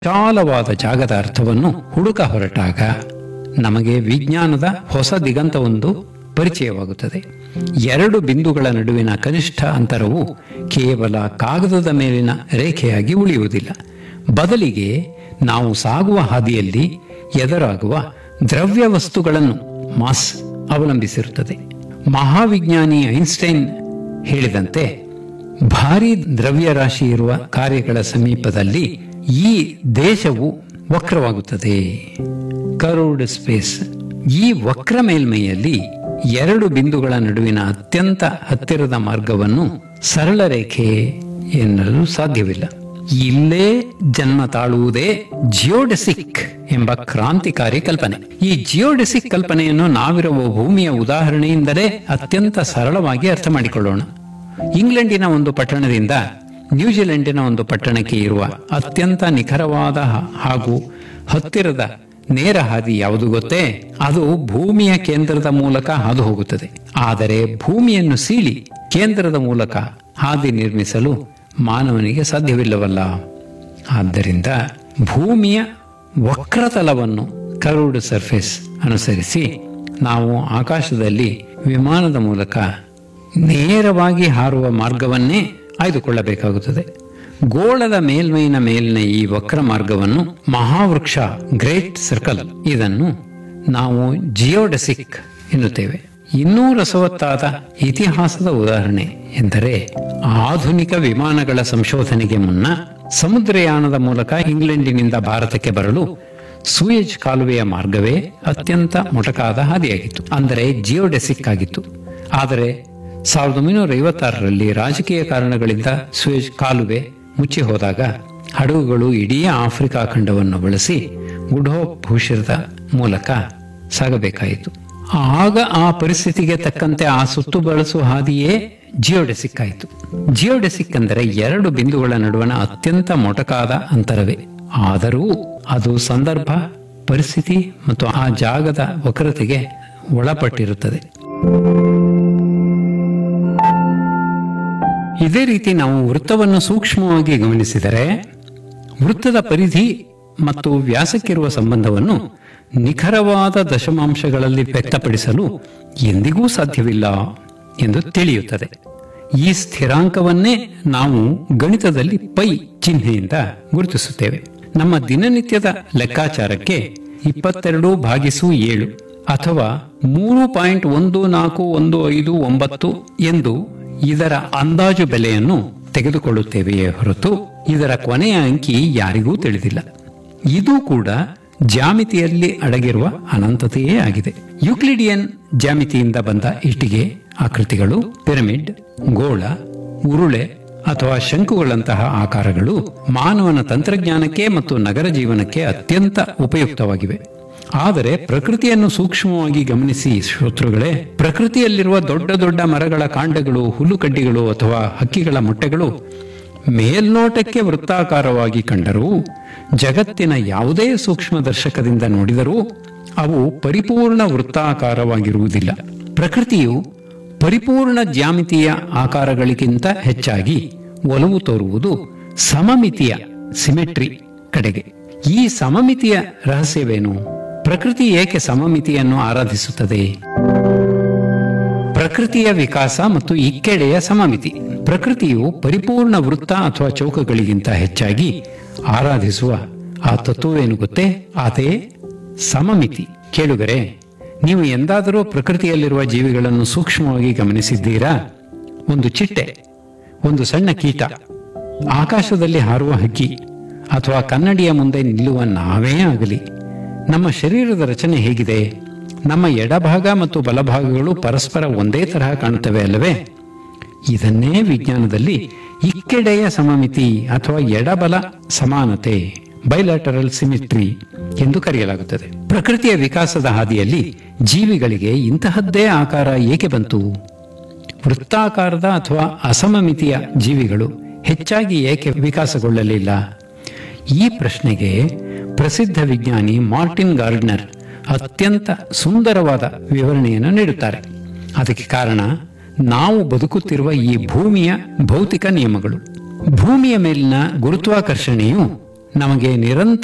ವಿಶಾಲವಾದ ಜಾಗದ ಅರ್ಥವನ್ನು ಹುಡುಕ ಹೊರಟಾಗ ನಮಗೆ ವಿಜ್ಞಾನದ ಹೊಸ ದಿಗಂತವೊಂದು ಪರಿಚಯವಾಗುತ್ತದೆ ಎರಡು ಬಿಂದುಗಳ ನಡುವಿನ ಕನಿಷ್ಠ ಅಂತರವು ಕೇವಲ ಕಾಗದದ ಮೇಲಿನ ರೇಖೆಯಾಗಿ ಉಳಿಯುವುದಿಲ್ಲ ಬದಲಿಗೆ ನಾವು ಸಾಗುವ ಹಾದಿಯಲ್ಲಿ ಎದುರಾಗುವ ದ್ರವ್ಯ ವಸ್ತುಗಳನ್ನು ಮಾಸ್ ಅವಲಂಬಿಸಿರುತ್ತದೆ ಮಹಾವಿಜ್ಞಾನಿ ಐನ್ಸ್ಟೈನ್ ಹೇಳಿದಂತೆ ಭಾರಿ ದ್ರವ್ಯರಾಶಿ ಇರುವ ಕಾರ್ಯಗಳ ಸಮೀಪದಲ್ಲಿ ಈ ದೇಶವು ವಕ್ರವಾಗುತ್ತದೆ ಕರ್ವ್ಡ್ ಸ್ಪೇಸ್ ಈ ವಕ್ರ ಮೇಲ್ಮೈಯಲ್ಲಿ ಎರಡು ಬಿಂದುಗಳ ನಡುವಿನ ಅತ್ಯಂತ ಹತ್ತಿರದ ಮಾರ್ಗವನ್ನು ಸರಳ ರೇಖೆ ಎನ್ನಲು ಸಾಧ್ಯವಿಲ್ಲ ಇಲ್ಲೇ ಜನ್ಮ ತಾಳುವುದೇ ಜಿಯೋಡೆಸಿಕ್ ಎಂಬ ಕ್ರಾಂತಿಕಾರಿ ಕಲ್ಪನೆ ಈ ಜಿಯೋಡೆಸಿಕ್ ಕಲ್ಪನೆಯನ್ನು ನಾವಿರುವ ಭೂಮಿಯ ಉದಾಹರಣೆಯಿಂದಲೇ ಅತ್ಯಂತ ಸರಳವಾಗಿ ಅರ್ಥ ಮಾಡಿಕೊಳ್ಳೋಣ ಇಂಗ್ಲೆಂಡಿನ ಒಂದು ಪಟ್ಟಣದಿಂದ ನ್ಯೂಜಿಲೆಂಡಿನ ಒಂದು ಪಟ್ಟಣಕ್ಕೆ ಇರುವ ಅತ್ಯಂತ ನಿಖರವಾದ ಹ- ಹಾಗೂ ಹತ್ತಿರದ ನೇರ ಹಾದಿ ಯಾವುದು ಗೊತ್ತೇ ಅದು ಭೂಮಿಯ ಕೇಂದ್ರದ ಮೂಲಕ ಹಾದು ಹೋಗುತ್ತದೆ ಆದರೆ ಭೂಮಿಯನ್ನು ಸೀಳಿ ಕೇಂದ್ರದ ಮೂಲಕ ಹಾದಿ ನಿರ್ಮಿಸಲು ಮಾನವನಿಗೆ ಸಾಧ್ಯವಿಲ್ಲವಲ್ಲ ಆದ್ದರಿಂದ ಭೂಮಿಯ ವಕ್ರತಲವನ್ನು ಕರ್ವ್ಡ್ ಸರ್ಫೇಸ್ ಅನುಸರಿಸಿ ನಾವು ಆಕಾಶದಲ್ಲಿ ವಿಮಾನದ ಮೂಲಕ ನೇರವಾಗಿ ಹಾರುವ ಮಾರ್ಗವನ್ನೇ ಆಯ್ದುಕೊಳ್ಳಬೇಕಾಗುತ್ತದೆ ಗೋಳದ ಮೇಲ್ಮೈನ ಮೇಲಿನ ಈ ವಕ್ರ ಮಾರ್ಗವನ್ನು ಮಹಾವೃಕ್ಷ ಗ್ರೇಟ್ ಸರ್ಕಲ್ ಇದನ್ನು ನಾವು ಜಿಯೋಡೆಸಿಕ್ ಎನ್ನುತ್ತೇವೆ ಇನ್ನೂ ರಸವತ್ತಾದ ಇತಿಹಾಸದ ಉದಾಹರಣೆ ಎಂದರೆ ಆಧುನಿಕ ವಿಮಾನಗಳ ಸಂಶೋಧನೆಗೆ ಮುನ್ನ ಸಮುದ್ರಯಾನದ ಮೂಲಕ ಇಂಗ್ಲೆಂಡಿನಿಂದ ಭಾರತಕ್ಕೆ ಬರಲು ಸೂಯಜ್ ಕಾಲುವೆಯ ಮಾರ್ಗವೇ ಅತ್ಯಂತ ಮೊಟಕಾದ ಹಾದಿಯಾಗಿತ್ತು ಅಂದರೆ ಜಿಯೋಡೆಸಿಕ್ ಆಗಿತ್ತು ಆದರೆ ಸಾವಿರದ ಒಂಬೈನೂರ ಐವತ್ತಾರರಲ್ಲಿ ರಾಜಕೀಯ ಕಾರಣಗಳಿಂದ ಸೂಯಜ್ ಕಾಲುವೆ ಮುಚ್ಚಿ ಹೋದಾಗ ಹಡಗುಗಳು ಇಡೀ ಆಫ್ರಿಕಾ ಖಂಡವನ್ನು ಬಳಸಿ ಗುಢೋಭೂಷಿರದ ಮೂಲಕ ಸಾಗಬೇಕಾಯಿತು ಆಗ ಆ ಪರಿಸ್ಥಿತಿಗೆ ತಕ್ಕಂತೆ ಆ ಸುತ್ತು ಬಳಸುವ ಹಾದಿಯೇ ಜಿಯೋಡೆಸಿಕ್ ಆಯಿತು ಜಿಯೋಡೆಸಿಕ್ ಅಂದರೆ ಎರಡು ಬಿಂದುಗಳ ನಡುವಣ ಅತ್ಯಂತ ಮೊಟಕಾದ ಅಂತರವೇ ಆದರೂ ಅದು ಸಂದರ್ಭ ಪರಿಸ್ಥಿತಿ ಮತ್ತು ಆ ಜಾಗದ ವಕ್ರತೆಗೆ ಒಳಪಟ್ಟಿರುತ್ತದೆ ಇದೇ ರೀತಿ ನಾವು ವೃತ್ತವನ್ನು ಸೂಕ್ಷ್ಮವಾಗಿ ಗಮನಿಸಿದರೆ ವೃತ್ತದ ಪರಿಧಿ ಮತ್ತು ವ್ಯಾಸಕ್ಕಿರುವ ಸಂಬಂಧವನ್ನು ನಿಖರವಾದ ದಶಮಾಂಶಗಳಲ್ಲಿ ವ್ಯಕ್ತಪಡಿಸಲು ಎಂದಿಗೂ ಸಾಧ್ಯವಿಲ್ಲ ಎಂದು ತಿಳಿಯುತ್ತದೆ ಈ ಸ್ಥಿರಾಂಕವನ್ನೇ ನಾವು ಗಣಿತದಲ್ಲಿ ಪೈ ಚಿಹ್ನೆಯಿಂದ ಗುರುತಿಸುತ್ತೇವೆ ನಮ್ಮ ದಿನನಿತ್ಯದ ಲೆಕ್ಕಾಚಾರಕ್ಕೆ ಇಪ್ಪತ್ತೆರಡು ಭಾಗಿಸು ಏಳು ಅಥವಾ ಮೂರು ಪಾಯಿಂಟ್ ಒಂದು ನಾಲ್ಕು ಒಂದು ಐದು ಒಂಬತ್ತು ಎಂದು ಇದರ ಅಂದಾಜು ಬೆಲೆಯನ್ನು ತೆಗೆದುಕೊಳ್ಳುತ್ತೇವೆಯೇ ಹೊರತು ಇದರ ಕೊನೆಯ ಅಂಕಿ ಯಾರಿಗೂ ತಿಳಿದಿಲ್ಲ ಇದು ಕೂಡ ಜಾಮಿತಿಯಲ್ಲಿ ಅಡಗಿರುವ ಅನಂತತೆಯೇ ಆಗಿದೆ ಯುಕ್ಲಿಡಿಯನ್ ಜಾಮಿತಿಯಿಂದ ಬಂದ ಇಟ್ಟಿಗೆ ಆಕೃತಿಗಳು ಪಿರಮಿಡ್ ಗೋಳ ಉರುಳೆ ಅಥವಾ ಶಂಕುಗಳಂತಹ ಆಕಾರಗಳು ಮಾನವನ ತಂತ್ರಜ್ಞಾನಕ್ಕೆ ಮತ್ತು ನಗರ ಜೀವನಕ್ಕೆ ಅತ್ಯಂತ ಉಪಯುಕ್ತವಾಗಿವೆ ಆದರೆ ಪ್ರಕೃತಿಯನ್ನು ಸೂಕ್ಷ್ಮವಾಗಿ ಗಮನಿಸಿ ಶ್ರೋತೃಗಳೇ ಪ್ರಕೃತಿಯಲ್ಲಿರುವ ದೊಡ್ಡ ದೊಡ್ಡ ಮರಗಳ ಕಾಂಡಗಳು ಹುಲ್ಲುಕಡ್ಡಿಗಳು ಅಥವಾ ಹಕ್ಕಿಗಳ ಮೊಟ್ಟೆಗಳು ಮೇಲ್ನೋಟಕ್ಕೆ ವೃತ್ತಾಕಾರವಾಗಿ ಕಂಡರೂ ಜಗತ್ತಿನ ಯಾವುದೇ ಸೂಕ್ಷ್ಮ ದರ್ಶಕದಿಂದ ನೋಡಿದರೂ ಅವು ಪರಿಪೂರ್ಣ ವೃತ್ತಾಕಾರವಾಗಿರುವುದಿಲ್ಲ ಪ್ರಕೃತಿಯು ಪರಿಪೂರ್ಣ ಜ್ಯಾಮಿತೀಯ ಆಕಾರಗಳಿಗಿಂತ ಹೆಚ್ಚಾಗಿ ಒಲವು ತೋರುವುದು ಸಮಮಿತಿಯ ಸಿಮೆಟ್ರಿ ಕಡೆಗೆ ಈ ಸಮಮಿತಿಯ ರಹಸ್ಯವೇನು ಪ್ರಕೃತಿ ಏಕೆ ಸಮಮಿತಿಯನ್ನು ಆರಾಧಿಸುತ್ತದೆ ಪ್ರಕೃತಿಯ ವಿಕಾಸ ಮತ್ತು ಇಕ್ಕೆಡೆಯ ಸಮಮಿತಿ ಪ್ರಕೃತಿಯು ಪರಿಪೂರ್ಣ ವೃತ್ತ ಅಥವಾ ಚೌಕಗಳಿಗಿಂತ ಹೆಚ್ಚಾಗಿ ಆರಾಧಿಸುವ ಆ ತತ್ವವೇನು ಗೊತ್ತೇ ಅದೇ ಸಮಮಿತಿ ಕೇಳುಗರೆ ನೀವು ಎಂದಾದರೂ ಪ್ರಕೃತಿಯಲ್ಲಿರುವ ಜೀವಿಗಳನ್ನು ಸೂಕ್ಷ್ಮವಾಗಿ ಗಮನಿಸಿದ್ದೀರಾ ಒಂದು ಚಿಟ್ಟೆ ಒಂದು ಸಣ್ಣ ಕೀಟ ಆಕಾಶದಲ್ಲಿ ಹಾರುವ ಹಕ್ಕಿ ಅಥವಾ ಕನ್ನಡಿಯ ಮುಂದೆ ನಿಲ್ಲುವ ನಾವೇ ಆಗಲಿ ನಮ್ಮ ಶರೀರದ ರಚನೆ ಹೇಗಿದೆ ನಮ್ಮ ಎಡಭಾಗ ಮತ್ತು ಬಲಭಾಗಗಳು ಪರಸ್ಪರ ಒಂದೇ ತರಹ ಕಾಣುತ್ತವೆ ಅಲ್ಲವೇ ಇದನ್ನೇ ವಿಜ್ಞಾನದಲ್ಲಿ ಇಕ್ಕೆಡೆಯ ಸಮಮಿತಿ ಅಥವಾ ಎಡಬಲ ಸಮಾನತೆ ಬೈಲಾಟರಲ್ ಸಿಮಿಟ್ರಿ ಎಂದು ಕರೆಯಲಾಗುತ್ತದೆ ಪ್ರಕೃತಿಯ ವಿಕಾಸದ ಹಾದಿಯಲ್ಲಿ ಜೀವಿಗಳಿಗೆ ಇಂತಹದ್ದೇ ಆಕಾರ ಏಕೆ ಬಂತು ವೃತ್ತಾಕಾರದ ಅಥವಾ ಅಸಮಮಿತಿಯ ಜೀವಿಗಳು ಹೆಚ್ಚಾಗಿ ಏಕೆ ವಿಕಾಸಗೊಳ್ಳಲಿಲ್ಲ ಈ ಪ್ರಶ್ನೆಗೆ ಪ್ರಸಿದ್ಧ ವಿಜ್ಞಾನಿ ಮಾರ್ಟಿನ್ ಗಾರ್ಡ್ನರ್ ಅತ್ಯಂತ ಸುಂದರವಾದ ವಿವರಣೆಯನ್ನು ನೀಡುತ್ತಾರೆ ಅದಕ್ಕೆ ಕಾರಣ ನಾವು ಬದುಕುತ್ತಿರುವ ಈ ಭೂಮಿಯ ಭೌತಿಕ ನಿಯಮಗಳು ಭೂಮಿಯ ಮೇಲಿನ ಗುರುತ್ವಾಕರ್ಷಣೆಯು ನಮಗೆ ನಿರಂತರ